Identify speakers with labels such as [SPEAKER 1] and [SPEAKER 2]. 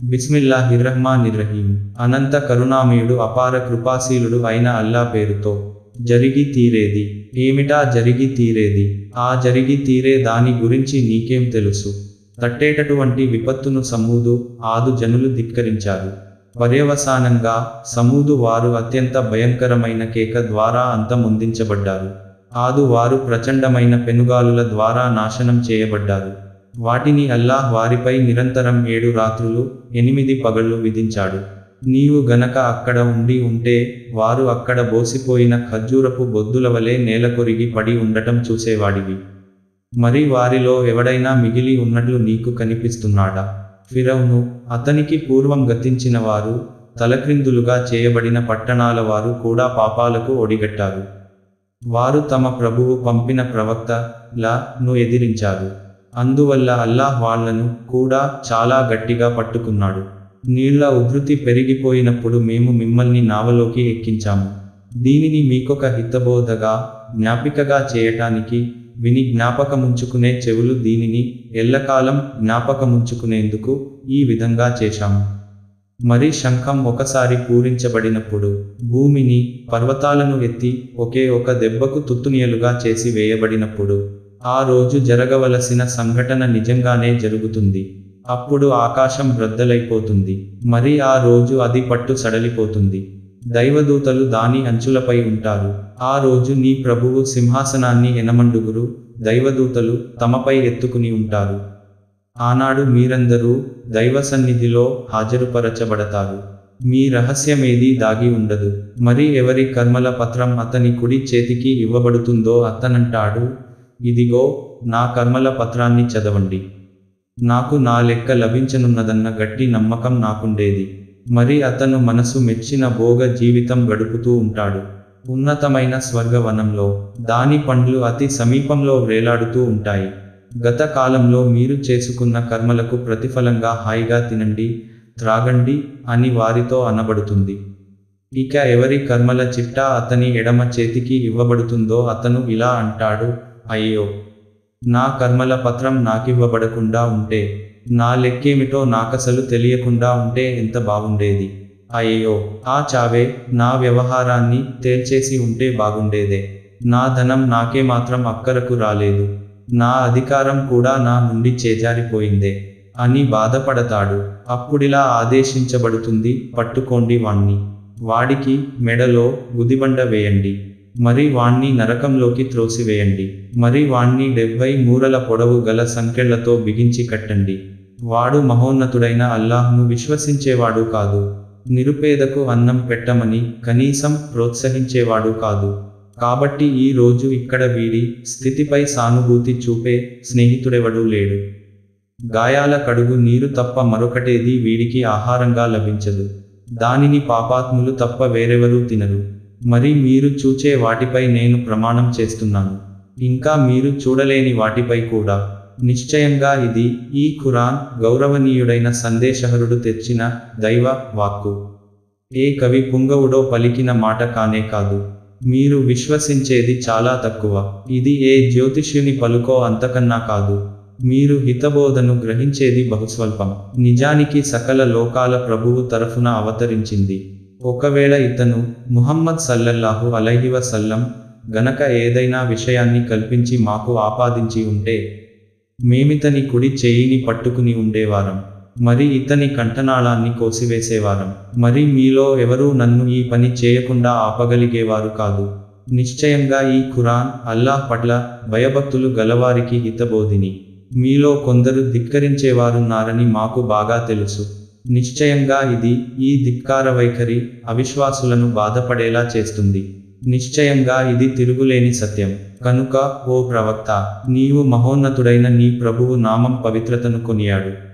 [SPEAKER 1] బిస్మిల్లాహిర్రహ్మానిర్రహీం అనంత కరుణామయుడు అపార కృపాశీలుడు అయిన అల్లా పేరుతో జరిగి తీరేది ఏమిటా జరిగి తీరేది ఆ జరిగి తీరే దాని గురించి నీకేం తెలుసు తట్టేటటువంటి విపత్తును సమూదు ఆదు జనులు ధిక్కరించారు పర్యవసానంగా సమూదు వారు అత్యంత భయంకరమైన కేక ద్వారా అంతమొందించబడ్డారు ఆదు వారు ప్రచండమైన పెనుగాలుల ద్వారా నాశనం చేయబడ్డారు వాటిని అల్లాహ్ వారిపై నిరంతరం ఏడు రాత్రులు ఎనిమిది పగళ్ళు విధించాడు నీవు గనక అక్కడ ఉండి ఉంటే వారు అక్కడ బోసిపోయిన ఖర్జూరపు బొద్దుల వలె నేలకొరిగి పడి ఉండటం చూసేవాడివి మరి వారిలో ఎవడైనా మిగిలి ఉన్నట్లు నీకు కనిపిస్తున్నాడా ఫిరౌను అతనికి పూర్వం గతించిన వారు తలక్రిందులుగా చేయబడిన పట్టణాల వారు కూడా పాపాలకు ఒడిగట్టారు వారు తమ ప్రభువు పంపిన ప్రవక్త లా ను ఎదిరించారు అందువల్ల అల్లాహ్ వాళ్లను కూడా చాలా గట్టిగా పట్టుకున్నాడు నీళ్ల ఉధృతి పెరిగిపోయినప్పుడు మేము మిమ్మల్ని నావలోకి ఎక్కించాము దీనిని మీకొక హితబోధగా జ్ఞాపికగా చేయటానికి విని జ్ఞాపకముంచుకునే చెవులు దీనిని ఎల్లకాలం జ్ఞాపకముంచుకునేందుకు ఈ విధంగా చేశాము మరి శంఖం ఒకసారి పూరించబడినప్పుడు భూమిని పర్వతాలను ఎత్తి ఒకే ఒక దెబ్బకు తుత్తునియలుగా చేసి వేయబడినప్పుడు ఆ రోజు జరగవలసిన సంఘటన నిజంగానే జరుగుతుంది అప్పుడు ఆకాశం బ్రద్దలైపోతుంది మరి ఆ రోజు అది పట్టు సడలిపోతుంది దైవదూతలు దాని అంచులపై ఉంటారు ఆ రోజు నీ ప్రభువు సింహాసనాన్ని ఎనమండుగురు దైవదూతలు తమపై ఎత్తుకుని ఉంటారు ఆనాడు మీరందరూ దైవ సన్నిధిలో హాజరుపరచబడతారు మీ రహస్యమేదీ దాగి ఉండదు మరి ఎవరి కర్మల పత్రం అతని కుడి చేతికి ఇవ్వబడుతుందో అతనంటాడు ఇదిగో నా కర్మల పత్రాన్ని చదవండి నాకు నా లెక్క లభించనున్నదన్న గట్టి నమ్మకం నాకుండేది మరి అతను మనసు మెచ్చిన భోగ జీవితం గడుపుతూ ఉంటాడు ఉన్నతమైన స్వర్గవనంలో దాని పండ్లు అతి సమీపంలో వ్రేలాడుతూ ఉంటాయి గత కాలంలో మీరు చేసుకున్న కర్మలకు ప్రతిఫలంగా హాయిగా తినండి త్రాగండి అని వారితో అనబడుతుంది ఇక ఎవరి కర్మల చిట్టా అతని ఎడమ చేతికి ఇవ్వబడుతుందో అతను ఇలా అంటాడు అయ్యో నా కర్మల పత్రం నాకివ్వబడకుండా ఉంటే నా లెక్కేమిటో నాకసలు తెలియకుండా ఉంటే ఎంత బాగుండేది అయ్యో ఆ చావే నా వ్యవహారాన్ని తేల్చేసి ఉంటే బాగుండేదే నా ధనం నాకే మాత్రం అక్కరకు రాలేదు నా అధికారం కూడా నా నుండి చేజారిపోయిందే అని బాధపడతాడు అప్పుడిలా ఆదేశించబడుతుంది పట్టుకోండి వాణ్ణి వాడికి మెడలో గుదిబండ వేయండి మరి వాణ్ణి నరకంలోకి త్రోసివేయండి మరి వాణ్ణి డెబ్బై మూరల పొడవు గల సంకెళ్లతో బిగించి కట్టండి వాడు మహోన్నతుడైన అల్లాహ్ను విశ్వసించేవాడు కాదు నిరుపేదకు అన్నం పెట్టమని కనీసం ప్రోత్సహించేవాడు కాదు కాబట్టి ఈ రోజు ఇక్కడ వీడి స్థితిపై సానుభూతి చూపే స్నేహితుడెవడూ లేడు గాయాల కడుగు నీరు తప్ప మరొకటేది వీడికి ఆహారంగా లభించదు దానిని పాపాత్ములు తప్ప వేరెవరూ తినరు మరి మీరు చూచే వాటిపై నేను ప్రమాణం చేస్తున్నాను ఇంకా మీరు చూడలేని వాటిపై కూడా నిశ్చయంగా ఇది ఈ ఖురాన్ గౌరవనీయుడైన సందేశహరుడు తెచ్చిన దైవ వాక్కు ఏ కవి పుంగవుడో పలికిన మాట కానే కాదు మీరు విశ్వసించేది చాలా తక్కువ ఇది ఏ జ్యోతిష్యుని పలుకో అంతకన్నా కాదు మీరు హితబోధను గ్రహించేది బహుస్వల్పం నిజానికి సకల లోకాల ప్రభువు తరఫున అవతరించింది ఒకవేళ ఇతను ముహమ్మద్ సల్లల్లాహు అలైహి వసల్లం గనక ఏదైనా విషయాన్ని కల్పించి మాకు ఆపాదించి ఉంటే మేమితని కుడి చేయిని పట్టుకుని ఉండేవారం మరి ఇతని కంఠనాళాన్ని కోసివేసేవారం మరి మీలో ఎవరూ నన్ను ఈ పని చేయకుండా ఆపగలిగేవారు కాదు నిశ్చయంగా ఈ ఖురాన్ అల్లాహ్ పట్ల భయభక్తులు గలవారికి హితబోధిని మీలో కొందరు ధిక్కరించేవారున్నారని మాకు బాగా తెలుసు నిశ్చయంగా ఇది ఈ ధిక్కార వైఖరి అవిశ్వాసులను బాధపడేలా చేస్తుంది నిశ్చయంగా ఇది తిరుగులేని సత్యం కనుక ఓ ప్రవక్త నీవు మహోన్నతుడైన నీ ప్రభువు నామం పవిత్రతను కొనియాడు